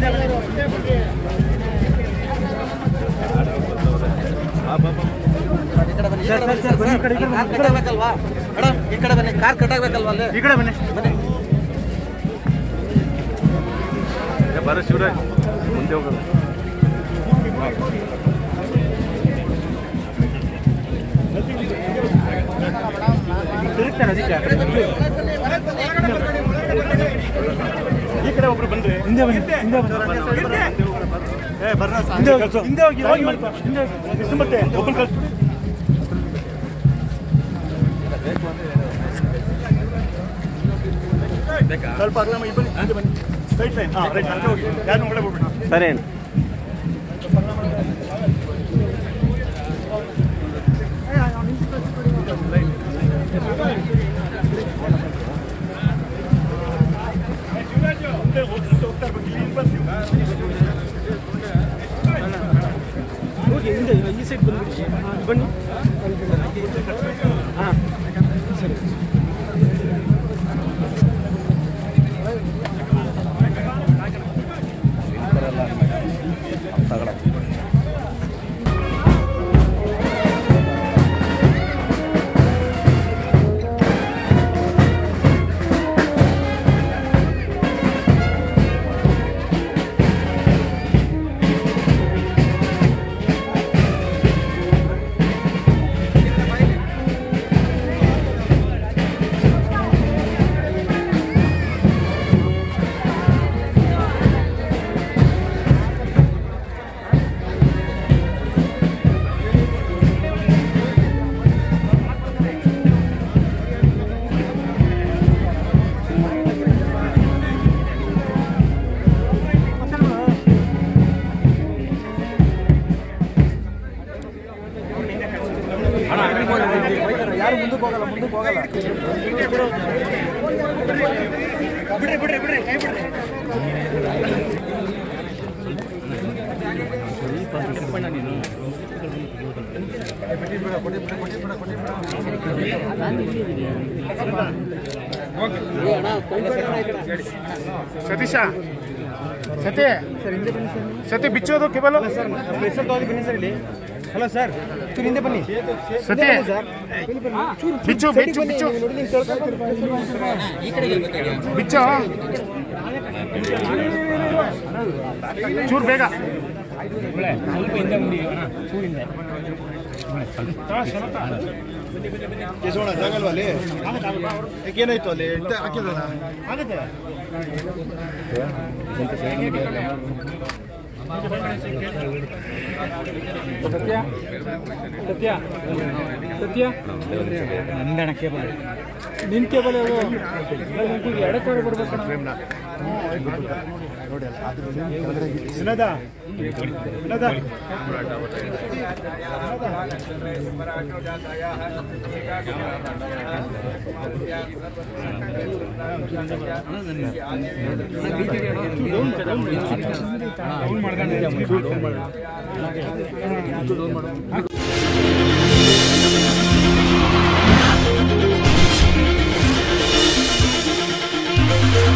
car ಕಟ್ಟಾಗಬೇಕಲ್ವಾ madam ಈ ಕಡೆ ಬನ್ನಿ ಕಾರ್ ಕಟ್ಟಾಗಬೇಕಲ್ವಾ ಅಲ್ಲಿ ಈ ಕಡೆ ಬನ್ನಿ ಬನ್ನಿ ಬರೋ ಶಿವರಾಜ್ ಮುಂದೆ ಹೋಗೋದು ತಿರುಗ್ತಾನೆ ಅದಕ್ಕೆ ಈ ಕಡೆ ಒಬ್ರು ಬಂದ್ರೆ ಹಿಂದೆ ಬನ್ನಿ ಹಿಂದೆ ಬನ್ನಿ ಏ ಬರ್ರ ಹಿಂದೆ ಹೋಗಿ ಹಿಂದೆ ಹೋಗಿ ಹೋಗಿ ಹಿಂದೆ ಹೋಗಿ ಮತ್ತೆ ಒಬ್ಬರು ಕಳ್ಸಿ ಸ್ವಲ್ಪ ಅಗಲ ಮಾಡಿ ಬನ್ನಿ ಹಿಂದೆ ಬನ್ನಿ ಸ್ಟ್ರೈಟ್ ಲೈನ್ ಹಾಂ ರೈಟ್ ಹಂಗೆ ಹೋಗಿ ಯಾರು ಒಳಗೆ ಹೋಗ್ಬಿಡಿ ಸರಿ ಹೋಗಿ ಹಿಂದೆ ಈ ಸೈಡ್ ಬಂದ್ಬಿಡಿ ಬನ್ನಿ ಹಾಂ ಸರಿ ಯಾರು ಮುಂದಕ್ಕೆ ಹೋಗಲ್ಲ ಮುಂದಕ್ಕೆ ಹೋಗಲ್ಲ ಸತೀಶ ಸತಿ ಸತಿ ಬಿಚ್ಚೋದು ಕೇಬಲ್ ಸರ್ ಹೆಸರು ತಗೊಂಡು ಬನ್ನಿ ಸರ್ ಇಲ್ಲಿ ಹಲೋ ಸರ್ ಚೂರು ಹಿಂದೆ ಬನ್ನಿ ಸತಿ ಸರ್ ಬಿಚ್ಚು ಬಿಚ್ಚು ಬಿಚ್ಚು ನೋಡಿ ನೀವು ಕೇಳ್ಕೊಂಡು ಬಿಚ್ಚು ಚೂರು ಬೇಗ ಕೇಸೋಣ ಜಾಗಲ್ವಾ ಅಲ್ಲಿ ಏನಾಯ್ತು ಅಲ್ಲಿ ಎಂತ ಹಾಕಿದ್ರಲ್ಲ ಆಗುತ್ತೆ ಸತ್ಯ ಸತ್ಯ ಸತ್ಯ ನಂದಣ ಕೇಬಲ್ ನಿನ್ ಕೇಬಲ್ ಯಾವುದು ಎಡಕ್ಕೆ ಬರ್ಬೇಕು ವಿನೋದ ವಿನೋದ ಮಾಡ್ಕೊಂಡು